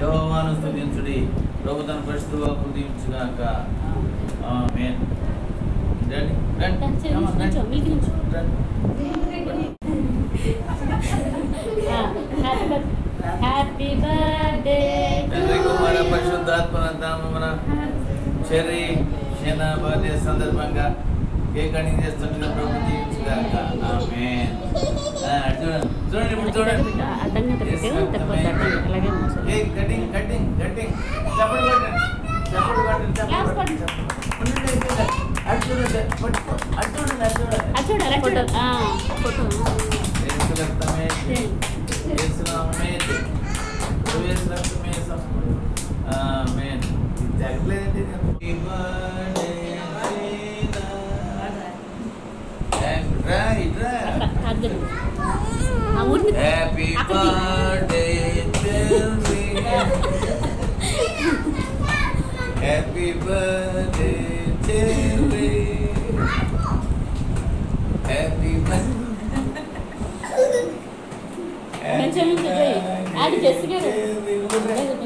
యెహోవాను స్తుతించుడి ప్రభు తన పరిశుద్ధ వాక్కు దీవించుగాక ఆమేన్ రండి రండి Come on, రండి. రండి. హ్యాపీ బర్త్డే తండ్రి కుమార పరిశుద్ధాత్మ నామమున చెర్రీ షెనా బర్త్డే సందర్భంగా కేక్ కటింగ్ చేస్తుండగా ప్రభు దీవించుగాక ఆమేన్ ఆ, చూడండి చూడండి ఇప్పుడు చూడండి అడ్డంగా తిప్పితే తప్పదు అడ్డంగా అలాగే మోసం కేక్ కటింగ్ కటింగ్ కటింగ్ చప్పట్లు కొట్టండి చప్పట్లు కొట్టండి చప్పట్లు కొట్టండి చప్పట్లు. ఉండండి, అయిపోయింది. అటు చూడండి పట్టుకో. అటు చూడండి అటు చూడండి అది చూడాలి ఫోటో ఫోటో యేసు రక్తమే యేసు నామమే యేసు రక్తమే సంపూర్ణ ఆమేన్ ఇది తగ్గలేదండి హ్యాపీ బర్త్డే రైట్ రైట్ కాదు ఆ ఊరిని హ్యాపీ అక్కడికి. Birthday happy birthday Cherry happy మంచిగా ఉంటుంది. అది జెస్సీ గారు.